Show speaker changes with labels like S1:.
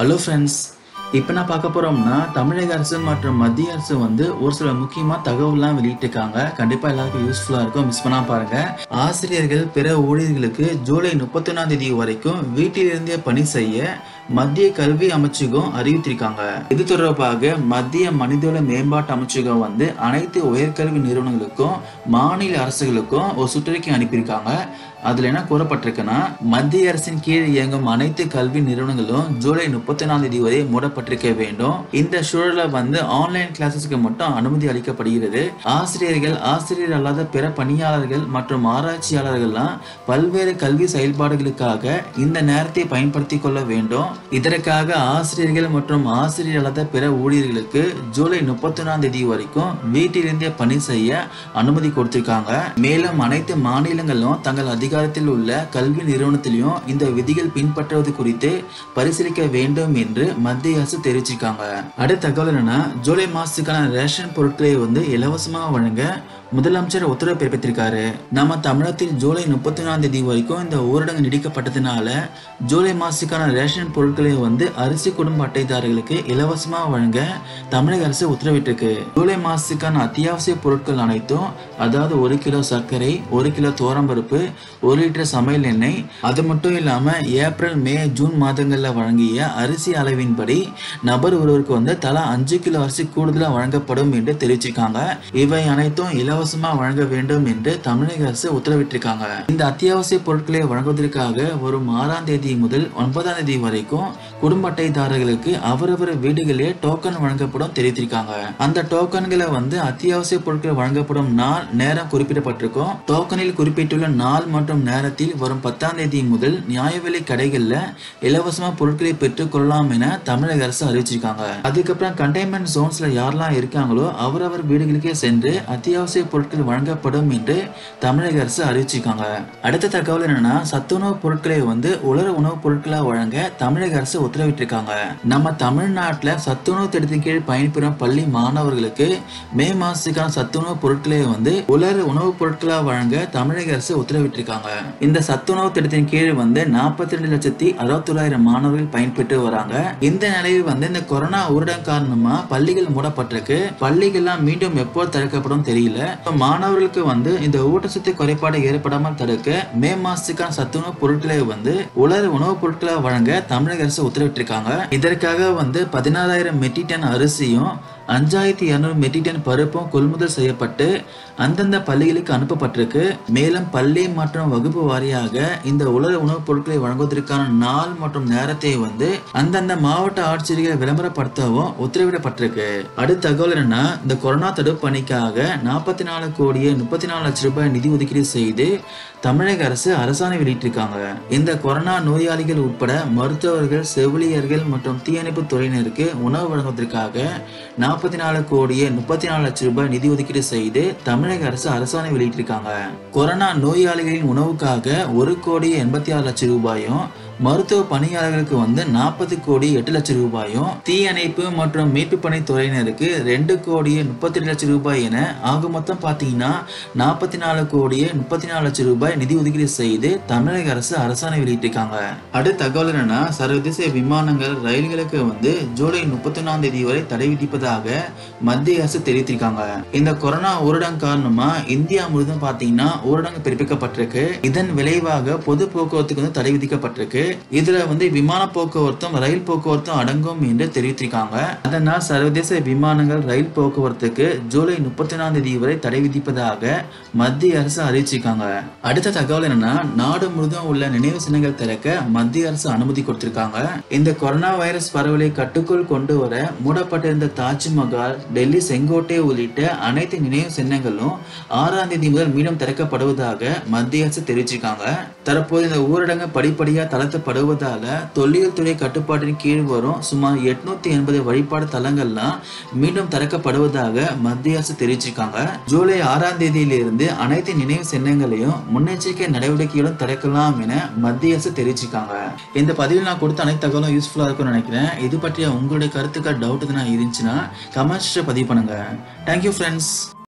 S1: hello friends இப்போ நான் பார்க்க போகிறோம்னா தமிழக அரசு மற்றும் மத்திய அரசு வந்து ஒரு சில முக்கியமாக தகவல்லாம் வெளியிட்டிருக்காங்க கண்டிப்பாக எல்லாருக்கும் யூஸ்ஃபுல்லாக இருக்கும் மிஸ் பண்ணாம பாருங்க ஆசிரியர்கள் பிற ஊழியர்களுக்கு ஜூலை முப்பத்தொன்னாம் தேதி வரைக்கும் வீட்டிலிருந்தே பணி செய்ய மத்திய கல்வி அமைச்சகம் அறிவித்திருக்காங்க இது தொடர்பாக மத்திய மனிதவள மேம்பாட்டு அமைச்சகம் வந்து அனைத்து உயர்கல்வி நிறுவனங்களுக்கும் மாநில அரசுகளுக்கும் ஒரு சுற்றறிக்கை அனுப்பியிருக்காங்க அதுல என்ன கூறப்பட்டிருக்குன்னா மத்திய அரசின் கீழ் இயங்கும் அனைத்து கல்வி நிறுவனங்களும் ஜூலை முப்பத்தி ஒன்றாம் தேதி வரை மூடப்பட்டிருக்க வேண்டும் இந்த சூழல வந்து ஆன்லைன் கிளாஸஸ்க்கு மட்டும் அனுமதி அளிக்கப்படுகிறது ஆசிரியர்கள் ஆசிரியர் அல்லாத பிற பணியாளர்கள் மற்றும் ஆராய்ச்சியாளர்கள்லாம் பல்வேறு கல்வி செயல்பாடுகளுக்காக இந்த நேரத்தை பயன்படுத்தி கொள்ள வேண்டும் இதற்காக ஆசிரியர்கள் மற்றும் ஆசிரியர் அல்லாத பிற ஊழியர்களுக்கு ஜூலை முப்பத்தி ஒன்றாம் தேதி வரைக்கும் வீட்டிலிருந்தே பணி செய்ய அனுமதி கொடுத்திருக்காங்க மேலும் அனைத்து மாநிலங்களும் தங்கள் அதிகாரத்தில் உள்ள கல்வி நிறுவனத்திலையும் இந்த விதிகள் பின்பற்றுவது குறித்து பரிசீலிக்க வேண்டும் என்று மத்திய அரசு தெரிவிச்சிருக்காங்க அடுத்த தகவல் என்னன்னா ஜூலை மாசத்துக்கான ரேஷன் பொருட்களை வந்து இலவசமாக வழங்க முதலமைச்சர் உத்தரவு பிறப்பித்திருக்காரு நம்ம தமிழகத்தில் ஜூலை முப்பத்தி ஒன்றாம் தேதி வரைக்கும் இந்த ஊரடங்கு நீடிக்கப்பட்டதுனால ஜூலை மாசத்துக்கான ரேஷன் பொருட்களை வந்து அரிசி குடும்ப அட்டைதாரர்களுக்கு இலவசமாக வழங்க தமிழக அரசு உத்தரவிட்டிருக்கு ஜூலை மாசத்துக்கான அத்தியாவசிய பொருட்கள் அனைத்தும் அதாவது ஒரு கிலோ சர்க்கரை ஒரு கிலோ தோரம்பருப்பு ஒரு லிட்டர் சமையல் எண்ணெய் அது மட்டும் இல்லாம ஏப்ரல் மே ஜூன் மாதங்கள்ல வழங்கிய அரிசி அளவின்படி நபர் ஒருவருக்கு வந்து தலா அஞ்சு கிலோ அரிசி கூடுதலாக வழங்கப்படும் என்று தெரிவிச்சிருக்காங்க இவை அனைத்தும் இலவசமா வழங்க வேண்டும் என்று தமிழக அரசு உத்தரவிட்டிருக்காங்க இந்த அத்தியாவசிய பொருட்களை வழங்குவதற்காக வரும் ஆறாம் தேதி முதல் ஒன்பதாம் தேதி வரைக்கும் குடும்ப அட்டைதாரர்களுக்கு அவரவர் வீடுகளே டோக்கன் வழங்கப்படும் தெரிவித்திருக்காங்க அந்த டோக்கன்களை வந்து அத்தியாவசிய பொருட்கள் வழங்கப்படும் நாள் நேரம் குறிப்பிடப்பட்டிருக்கும் டோக்கனில் குறிப்பிட்டுள்ள நாள் மற்றும் நேரத்தில் வரும் பத்தாம் தேதி முதல் நியாய விலை கடைகள்ல இலவசமா பொருட்களை பெற்றுக் கொள்ளலாம் என தமிழக அரசு அறிவிச்சிருக்காங்க அதுக்கப்புறம் கண்டெய்ன்மெண்ட் ஜோன்ஸ்ல யாரெல்லாம் இருக்காங்களோ அவரவர் வீடுகளுக்கே சென்று அத்தியாவசிய பொருட்கள் வழங்கப்படும் என்று தமிழக அரசு அறிவிச்சிருக்காங்க அடுத்த தகவல் என்னன்னா சத்துணவு பொருட்களை வந்து உலர உணவுப் பொருட்களா வழங்க தமிழக அரசு உத்தரவிட்டிருக்காங்க நம்ம தமிழ்நாட்டில் சத்துணவு திட்டத்தின் கீழ் பயன்பெறும் பள்ளி மாணவர்களுக்கு மே மாசத்துக்கான சத்துணவு பொருட்களை வந்து உலர் உணவுப் பொருட்களா வழங்க தமிழக அரசு உத்தரவிட்டிருக்காங்க இந்த சத்துணவு திட்டத்தின் கீழ் வந்து நாற்பத்தி ரெண்டு லட்சத்தி அறுபத்தொள்ளாயிரம் மாணவர்கள் பயன்பெற்று வராங்க இந்த நிலையில் வந்து இந்த கொரோனா ஊரடங்கு காரணமா பள்ளிகள் மூடப்பட்டிருக்கு பள்ளிகள்லாம் மீண்டும் எப்போ திறக்கப்படும் தெரியல இப்ப மாணவர்களுக்கு வந்து இந்த ஊட்டச்சத்து குறைபாடு ஏற்படாமல் தடுக்க மே மாசத்துக்கான சத்துணவு பொருட்களை வந்து உலர் உணவுப் பொருட்களை வழங்க தமிழக அரசு உத்தரவிட்டிருக்காங்க இதற்காக வந்து பதினாறாயிரம் மெட்ரிக் டன் அரிசியும் அஞ்சாயிரத்தி இரநூறு மெட்ரிக் டன் பருப்பும் கொள்முதல் செய்யப்பட்டு அந்தந்த பள்ளிகளுக்கு அனுப்பப்பட்டிருக்கு மேலும் பள்ளி மற்றும் வகுப்பு வாரியாக இந்த உலக உணவுப் பொருட்களை வழங்குவதற்கான நாள் மற்றும் நேரத்தை வந்து அந்தந்த மாவட்ட ஆட்சியர்கள் விளம்பரப்படுத்தவும் உத்தரவிடப்பட்டிருக்கு அடுத்த தகவல் என்னன்னா இந்த கொரோனா தடுப்பு பணிக்காக நாற்பத்தி நாலு கோடியே முப்பத்தி நாலு லட்சம் ரூபாய் நிதி ஒதுக்கீடு செய்து தமிழக அரசு அரசாணை வெளியிட்டிருக்காங்க இந்த கொரோனா நோயாளிகள் உட்பட மருத்துவர்கள் செவிலியர்கள் மற்றும் தீயணைப்பு துறையினருக்கு உணவு வழங்குவதற்காக நாற்பத்தி நாலு கோடியே முப்பத்தி நாலு லட்சம் ரூபாய் நிதி ஒதுக்கீடு செய்து தமிழக அரசு அரசாணை வெளியிட்டிருக்காங்க கொரோனா நோயாளிகளின் உணவுக்காக ஒரு கோடியே எண்பத்தி ஆறு லட்சம் ரூபாயும் மருத்துவ பணியாளர்களுக்கு வந்து நாற்பது கோடி எட்டு லட்சம் ரூபாயும் தீயணைப்பு மற்றும் மீட்பு பணி துறையினருக்கு ரெண்டு கோடியே முப்பத்தி ரெண்டு லட்சம் ரூபாய் என ஆக மொத்தம் பார்த்தீங்கன்னா நாற்பத்தி நாலு கோடியே முப்பத்தி நாலு லட்சம் ரூபாய் நிதி ஒதுக்கீடு செய்து தமிழக அரசு அரசாணை வெளியிட்டிருக்காங்க அடுத்த தகவல் என்னன்னா சர்வதேச விமானங்கள் ரயில்களுக்கு வந்து ஜூலை முப்பத்தி ஒன்றாம் தேதி வரை தடை விதிப்பதாக மத்திய அரசு தெரிவித்திருக்காங்க இந்த கொரோனா ஊரடங்கு காரணமா இந்தியா முழுவதும் பார்த்தீங்கன்னா ஊரடங்கு பிறப்பிக்கப்பட்டிருக்கு இதன் விளைவாக பொது போக்குவரத்துக்கு வந்து தடை விதிக்கப்பட்டிருக்கு இதுல வந்து விமான போக்குவரத்தும் ரயில் போக்குவரத்தும் அடங்கும் என்று தெரிவித்திருக்காங்க அதனால் சர்வதேச விமானங்கள் ரயில் போக்குவரத்துக்கு ஜூலை முப்பத்தி ஒன்றாம் தேதி வரை தடை விதிப்பதாக மத்திய அரசு அறிவிச்சிருக்காங்க அடுத்த தகவல் என்னன்னா நாடு முழுவதும் உள்ள நினைவு சின்னங்கள் திறக்க மத்திய அரசு அனுமதி கொடுத்திருக்காங்க இந்த கொரோனா வைரஸ் பரவலை கட்டுக்குள் கொண்டு வர மூடப்பட்டிருந்த தாஜ்மஹால் டெல்லி செங்கோட்டை உள்ளிட்ட அனைத்து நினைவு சின்னங்களும் ஆறாம் தேதி முதல் மீண்டும் திறக்கப்படுவதாக மத்திய அரசு தெரிவிச்சிருக்காங்க தற்போது இந்த ஊரடங்கு படிப்படியாக தளர்த்தப்படுவதால தொல்லியல் துறை கட்டுப்பாட்டின் கீழ் வரும் சுமார் எட்நூத்தி எண்பது வழிபாடு தலங்கள்லாம் மீண்டும் திறக்கப்படுவதாக மத்திய அரசு தெரிவிச்சிருக்காங்க ஜூலை ஆறாம் தேதியிலிருந்து அனைத்து நினைவு சின்னங்களையும் முன்னெச்சரிக்கை நடவடிக்கையுடன் திறக்கலாம் என மத்திய அரசு தெரிவிச்சிருக்காங்க இந்த பதிவில் நான் கொடுத்த அனைத்து தகவலும் யூஸ்ஃபுல்லா இருக்கும்னு நினைக்கிறேன் இது பற்றிய உங்களுடைய கருத்துக்கள் டவுட் எதுனா இருந்துச்சுன்னா கமெண்ட்ஸ் பதிவு பண்ணுங்க தேங்க்யூ ஃப்ரெண்ட்ஸ்